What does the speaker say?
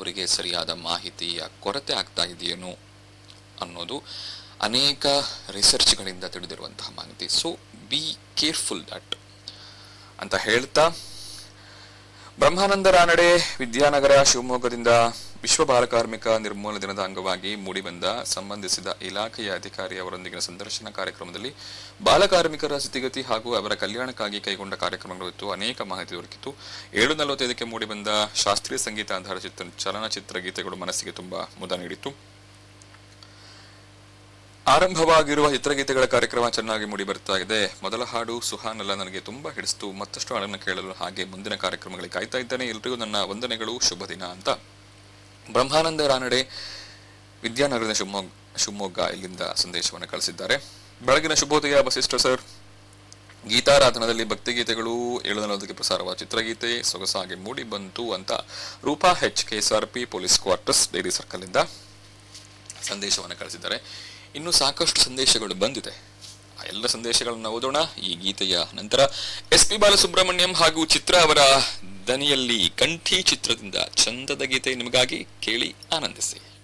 ಅವರಿಗೆ ಸರಿಯಾದ ಮಾಹಿತಿಯ ಕೊರತೆ ಆಗ್ತಾ ಇದೆಯೇನೋ ಅನ್ನೋದು ಅನೇಕ ರಿಸರ್ಚ್ಗಳಿಂದ ತಿಳಿದಿರುವಂತಹ ಮಾಹಿತಿ ಸೊ ಬಿ ಕೇರ್ಫುಲ್ ದಟ್ ಅಂತ ಹೇಳ್ತಾ ಬ್ರಹ್ಮಾನಂದ ರಾನಡೆ ವಿದ್ಯಾನಗರ ಶಿವಮೊಗ್ಗದಿಂದ ವಿಶ್ವ ಬಾಲಕಾರ್ಮಿಕ ನಿರ್ಮೂಲನೆ ದಿನದ ಅಂಗವಾಗಿ ಮೂಡಿಬಂದ ಸಂಬಂಧಿಸಿದ ಇಲಾಖೆಯ ಅಧಿಕಾರಿ ಅವರೊಂದಿಗಿನ ಸಂದರ್ಶನ ಕಾರ್ಯಕ್ರಮದಲ್ಲಿ ಬಾಲಕಾರ್ಮಿಕರ ಸ್ಥಿತಿಗತಿ ಹಾಗೂ ಅವರ ಕಲ್ಯಾಣಕ್ಕಾಗಿ ಕೈಗೊಂಡ ಕಾರ್ಯಕ್ರಮಗಳು ಇತ್ತು ಅನೇಕ ಮಾಹಿತಿ ದೊರಕಿತು ಏಳು ನಲವತ್ತೈದಕ್ಕೆ ಮೂಡಿಬಂದ ಶಾಸ್ತ್ರೀಯ ಸಂಗೀತ ಆಧಾರಿತ ಚಿತ್ರ ಚಲನಚಿತ್ರ ಗೀತೆಗಳು ಮನಸ್ಸಿಗೆ ತುಂಬಾ ಮುದ ನೀಡಿತು ಆರಂಭವಾಗಿರುವ ಚಿತ್ರಗೀತೆಗಳ ಕಾರ್ಯಕ್ರಮ ಚೆನ್ನಾಗಿ ಮೂಡಿ ಬರ್ತಾ ಇದೆ ಮೊದಲ ಹಾಡು ಸುಹಾನಲ್ಲ ನನಗೆ ತುಂಬಾ ಹಿಡಿಸ್ತು ಮತ್ತಷ್ಟು ಹಾಡನ್ನು ಕೇಳಲು ಹಾಗೆ ಮುಂದಿನ ಕಾರ್ಯಕ್ರಮಗಳಿಗೆ ಕಾಯ್ತಾ ಇದ್ದೇನೆ ಎಲ್ರಿಗೂ ನನ್ನ ವಂದನೆಗಳು ಶುಭ ದಿನ ಅಂತ ಬ್ರಹ್ಮಾನಂದ ರಾನಡೆ ವಿದ್ಯಾನಗರದ ಶಿವಮೊಗ್ಗ ಶಿವಮೊಗ್ಗ ಇಲ್ಲಿಂದ ಸಂದೇಶವನ್ನು ಕಳಿಸಿದ್ದಾರೆ ಬೆಳಗಿನ ಶುಭೋದಯ ವಸಿಷ್ಠ ಸರ್ ಗೀತಾರಾಧನದಲ್ಲಿ ಭಕ್ತಿಗೀತೆಗಳು ಏಳು ನಲವತ್ತಕ್ಕೆ ಪ್ರಸಾರವಾದ ಚಿತ್ರಗೀತೆ ಸೊಗಸಾಗಿ ಮೂಡಿ ಬಂತು ಅಂತ Roopa H KSRP police quarters dairy circle ಇಂದ ಸಂದೇಶವನ್ನು ಕಳಿಸಿದ್ದಾರೆ ಇನ್ನು ಸಾಕಷ್ಟು ಸಂದೇಶಗಳು ಬಂದಿದೆ ಆ ಎಲ್ಲ ಸಂದೇಶಗಳನ್ನು ಓದೋಣ ಈ ಗೀತೆಯ ನಂತರ ಎಸ್ ಪಿ ಬಾಲಸುಬ್ರಹ್ಮಣ್ಯಂ ಹಾಗೂ ಚಿತ್ರ ಅವರ ದನಿಯಲ್ಲಿ ಕಂಠಿ ಚಿತ್ರದಿಂದ ಚಂದದ ಗೀತೆ ನಿಮಗಾಗಿ ಕೇಳಿ ಆನಂದಿಸಿ